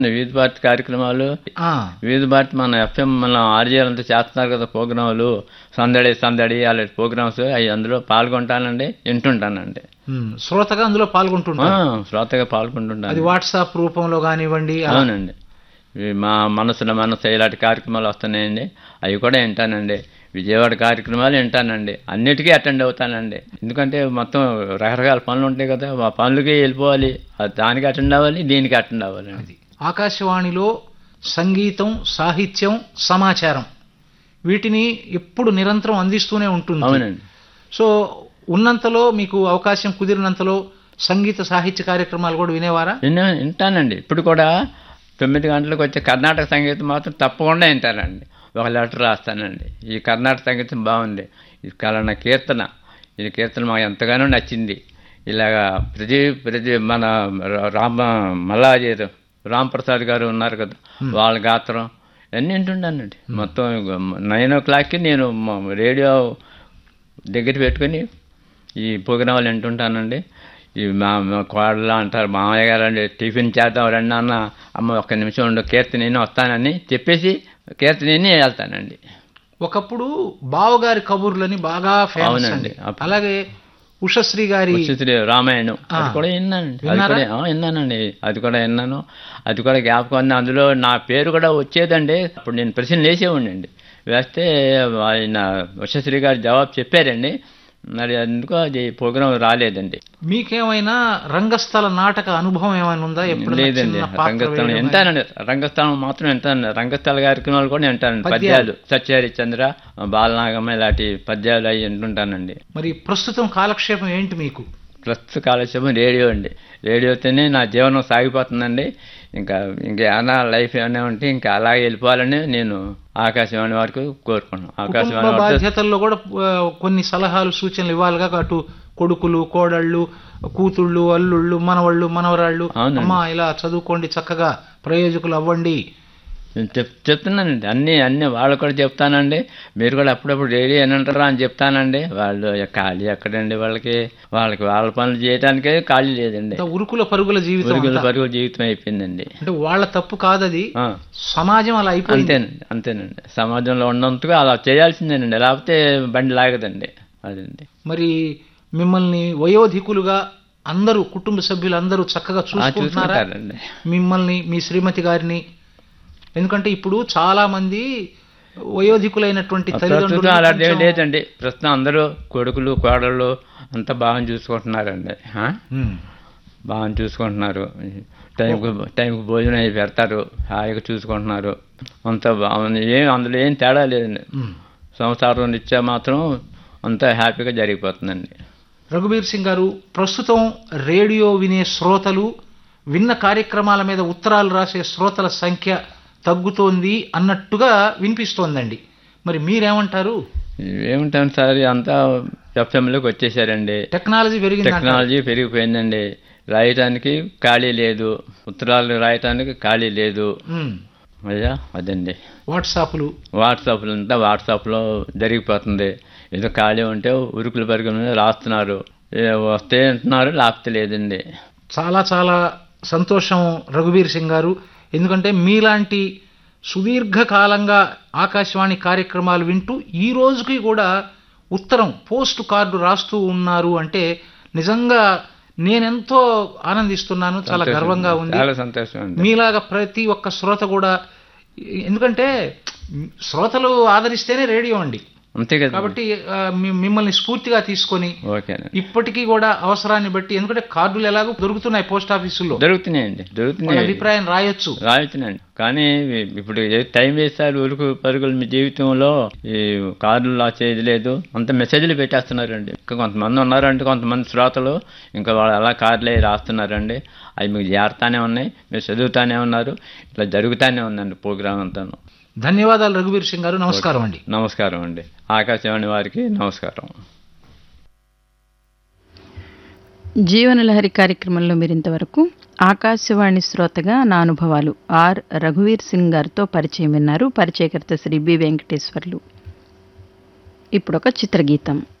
వీధి భారతి కార్యక్రమాలు ఆ, వీధి భారతి మన ఎఫ్ఎం మన ఆర్జీఎల్ అంతా చేస్తున్నారు కదా ప్రోగ్రాములు సందడి సందడి అలాంటి ప్రోగ్రామ్స్ అవి అందులో పాల్గొంటానండి వింటుంటానండి ఉమ్, శ్రోతగా అందులో ఆ, పాల్గొంటుంటారు శ్రోతగా అది పాల్గొంటుంటాను వాట్సాప్ రూపంలో కానివ్వండి అలా. అవునండి ఇవి మా మనసులో మనసు ఇలాంటి కార్యక్రమాలు వస్తున్నాయండి అవి కూడా వింటానండి విజయవాడ కార్యక్రమాలు వింటానండి అన్నిటికీ అటెండ్ అవుతానండి ఎందుకంటే మొత్తం రకరకాల పనులు ఉంటాయి కదా ఆ పనులకి వెళ్ళిపోవాలి ఆ దానికి అటెండ్ అవ్వాలి దీనికి అటెండ్ అవ్వాలి అది ఆకాశవాణిలో సంగీతం సాహిత్యం సమాచారం వీటిని ఎప్పుడు నిరంతరం అందిస్తూనే ఉంటుంది అవునండి సో ఉన్నంతలో మీకు అవకాశం కుదిరినంతలో సంగీత సాహిత్య కార్యక్రమాలు కూడా వినేవారా విన్నా వింటానండి ఇప్పుడు కూడా తొమ్మిది గంటలకు వచ్చే కర్ణాటక సంగీతం మాత్రం తప్పకుండా వింటానండి ఒక లెటర్ రాస్తానండి ఈ కర్ణాటక సంగీతం బాగుంది ఇది కలన కీర్తన ఈ కీర్తన మాకు ఎంతగానో నచ్చింది ఇలాగా ప్రతి ప్రతి మన రామ మల్లాజీ రామ్ ప్రసాద్ గారు ఉన్నారు కదా వాళ్ళ గాత్రం అన్నీ వింటుంటానండి మొత్తం నైన్ ఓ క్లాక్కి నేను మా రేడియో దగ్గర పెట్టుకొని ఈ ప్రోగ్రాంలు వింటుంటానండి ఈ మా మా కోడలు అంటారు మామయ్య గారు అండి టిఫిన్ చేద్దాం రండి అన్న అమ్మ ఒక్క నిమిషం ఉండు కీర్తన నేను వస్తానని చెప్పేసి కీర్తన నేను వెళ్తానండి ఒకప్పుడు బావగారి కబుర్లని బాగా ఫేమస్ అవునండి. అండి అప్పుడు- అలాగే ఉషశ్రీ గారి ఉచిత రామాయణం ఆ. అది కూడా విన్నానండి అది విన్నారా? కూడా ఆ, విన్నానండి అది కూడా విన్నాను అది కూడా జ్ఞాపకం ఉంది అందులో నా పేరు కూడా వచ్చేదండి అప్పుడు నేను ప్రశ్న వేసేవాడిని వేస్తే ఆయన ఉషశ్రీ గారు జవాబు చెప్పారండి మరి అందుకు అది ప్రోగ్రాం రాలేదండి మీకేమైనా రంగస్థల నాటక అనుభవం ఏమైనా ఉందా ఎప్పుడు లేదండి రంగస్థలం వింటానండి రంగస్థలం మాత్రం వింటానండి రంగస్థల కార్యక్రమాలు కూడా వింటానండి పద్యాలు. పద్యాలు సత్యహరిచంద్ర బాలనాగమ్మ ఇలాంటి పద్యాలు అవి వింటుంటానండి మరి ప్రస్తుతం కాలక్షేపం ఏంటి మీకు ప్రస్తుత కాలక్షేపం రేడియో అండి రేడియోతోనే నా జీవనం సాగిపోతుందండి ఇంకా ఇంకా ఏమైనా లైఫ్ ఏమైనా ఉంటే ఇంకా అలాగే వెళ్ళిపోవాలని నేను ఆకాశవాణి వరకు కోరుకున్నాను కుటుంబ ఆకాశవాణి వరకు బాధ్యతల్లో కూడా ఆ, కొన్ని సలహాలు సూచనలు ఇవ్వాలిగా అటు కొడుకులు కోడళ్ళు కూతుళ్ళు అల్లుళ్ళు మనవళ్ళు మనవరాళ్ళు అవునండి. అమ్మా ఇలా చదువుకోండి చక్కగా ప్రయోజకులు అవ్వండి నేను చెప్ చెప్తున్నానండి అన్నీ అన్నీ వాళ్ళు కూడా చెప్తానండి మీరు కూడా అప్పుడప్పుడు రేడియో వినంటారా అని చెప్తానండి వాళ్ళు ఖాళీ ఎక్కడండి వాళ్ళకి వాళ్ళకి వాళ్ళ పనులు చేయడానికే ఖాళీ లేదండి ఇంత ఉరుకుల పరుగుల జీవితం పరుగుల అంతా. పరుగుల జీవితం అయిపోయిందండి అంటే వాళ్ళ తప్పు కాదది ఆ, సమాజం అలా అయిపోయింది అంతేనండి అంతేనండి సమాజంలో ఉన్నంతగా అలా చేయాల్సిందేనండి లేకపోతే బండి లాగదండి అదండి మరి మిమ్మల్ని వయోధికులుగా అందరూ కుటుంబ సభ్యులు అందరూ చక్కగా ఆ, చూసుకుంటున్నారా చూసుకుంటారండి మిమ్మల్ని మీ శ్రీమతి గారిని ఎందుకంటే ఇప్పుడు చాలా మంది వయోధికులైనటువంటి ప్రస్తుతం తల్లిదండ్రులు అలాంటి ఏం కొంచెం- లేదండి ప్రస్తుతం అందరూ కొడుకులు కోడళ్ళు అంతా బాగా చూసుకుంటున్నారండి ఆ? ఉమ్. బాగా చూసుకుంటున్నారు టైంకు టైంకి భోజనం అవి పెడతారు హాయిగా చూసుకుంటున్నారు అంతా బాగుంది ఏం అందులో ఏం తేడా లేదండి ఉమ్. సంసారం రీత్యా మాత్రం అంతా హ్యాపీగా జరిగిపోతుందండి రఘుబీర్ సింగ్ గారు ప్రస్తుతం రేడియో వినే శ్రోతలు విన్న కార్యక్రమాల మీద ఉత్తరాలు రాసే శ్రోతల సంఖ్య తగ్గుతోంది అన్నట్టుగా వినిపిస్తోందండి మరి మీరేమంటారు ఏమిటాం సార్ అంతా ఎఫ్ఎంలోకి వచ్చేసారండి టెక్నాలజీ పెరిగింది టెక్నాలజీ పెరిగిపోయిందండి రాయటానికి ఖాళీ లేదు ఉత్తరాలు రాయటానికి ఖాళీ లేదు అయ్యా అదండి వాట్సాప్లు వాట్సాప్లో అంతా వాట్సాప్లో జరిగిపోతుంది ఏదో ఖాళీ ఉంటే ఉరుకులు పరుగుల మీద రాస్తున్నారు ఏ వస్తే అంటున్నారు లేకపోతే లేదండి చాలా చాలా సంతోషం రఘుబీర్ సింగ్ గారు ఎందుకంటే మీలాంటి సుదీర్ఘకాలంగా ఆకాశవాణి కార్యక్రమాలు వింటూ ఈ రోజుకి కూడా ఉత్తరం పోస్ట్ కార్డు రాస్తూ ఉన్నారు అంటే నిజంగా నేనెంతో ఆనందిస్తున్నాను చాలా గర్వంగా ఉంది చాలా సంతోషం అండి మీలాగా ప్రతి ఒక్క శ్రోత కూడా ఎందుకంటే శ్రోతలు ఆదరిస్తేనే రేడియో అండి అంతే కదా కాబట్టి ఆ, మీ- మిమ్మల్ని స్ఫూర్తిగా తీసుకొని ఓకేనండి ఇప్పటికీ కూడా అవసరాన్ని బట్టి ఎందుకంటే కార్డులు ఎలాగో దొరుకుతున్నాయి పోస్ట్ ఆఫీసుల్లో దొరుకుతున్నాయండి వాళ్ళ దొరుకుతున్నాయి అభిప్రాయం రాయొచ్చు రాయొచ్చునండి కానీ ఇప్పుడు ఏ టైం వేస్తారు ఉరుకు పరుగులు మీ జీవితంలో ఈ కార్డులు రాసేది లేదు అంత మెసేజ్లు పెట్టేస్తున్నారండి ఇంకా కొంతమంది ఉన్నారండి కొంతమంది శ్రోతలు ఇంకా వాళ్ళు అలా కార్డులే రాస్తున్నారండి అవి మీకు చేరుతానే ఉన్నాయి మీరు చదువుతానే ఉన్నారు ఇట్లా జరుగుతానే ఉందండి ప్రోగ్రామ్ అంతాను ధన్యవాదాలు రఘువీర్ సింగ్ గారు నమస్కారం అండి నమస్కారం అండి ఆకాశవాణి వారికి నమస్కారం జీవనలహరి కార్యక్రమంలో మీరు ఇంతవరకు ఆకాశవాణి శ్రోతగా నా అనుభవాలు ఆర్ రఘువీర్ సింగ్ గారితో పరిచయం విన్నారు పరిచయకర్త శ్రీ బి వెంకటేశ్వర్లు ఇప్పుడొక చిత్రగీతం